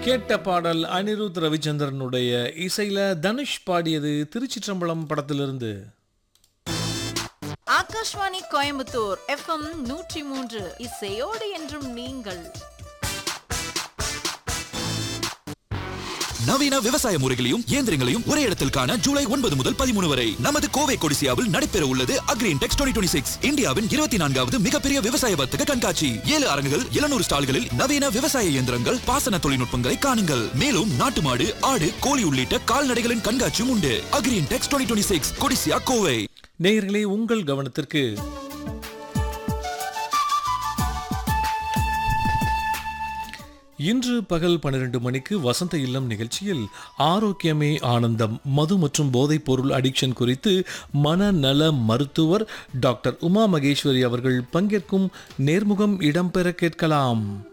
கேட்ட பாடல் அனிருத் ரவிச்சந்திரனுடைய இசையில தனுஷ் பாடியது திருச்சிற்றம்பலம் படத்திலிருந்து ஆகாஷ்வாணி கோயம்புத்தூர் எஃப்எம் நூற்றி மூன்று இசையோடு என்றும் நீங்கள் நவீன விவசாய முறைகளையும் இயந்திரங்களையும் ஒரே இடத்தில் காண ஜூலை ஒன்பது முதல் பதிமூணு வரை நமது கோவை கொடிசியாவில் நடைபெற உள்ளது அக்ரீன் டெக்ஸ் டுவெண்ட்டி சிக்ஸ் இந்தியாவின் இருபத்தி நான்காவது மிகப்பெரிய விவசாய வர்த்தக கண்காட்சி ஏழு அரங்குகள் எழுநூறு ஸ்டால்களில் நவீன விவசாய இயந்திரங்கள் பாசன தொழில்நுட்பங்களை காணுங்கள் மேலும் நாட்டு மாடு ஆடு கோழி உள்ளிட்ட கால்நடைகளின் கண்காட்சியும் உண்டு அக்ரீன் டெக்ஸ் டுவெண்ட்டி சிக்ஸ் கொடிசியா கோவை நேயர்களே உங்கள் கவனத்திற்கு இன்று பகல் பன்னிரண்டு மணிக்கு வசந்த இல்லம் நிகழ்ச்சியில் ஆரோக்கியமே ஆனந்தம் மது மற்றும் போதைப் பொருள் அடிக்ஷன் குறித்து மனநல மருத்துவர் டாக்டர் உமா மகேஸ்வரி அவர்கள் பங்கேற்கும் நேர்முகம் இடம்பெற கேட்கலாம்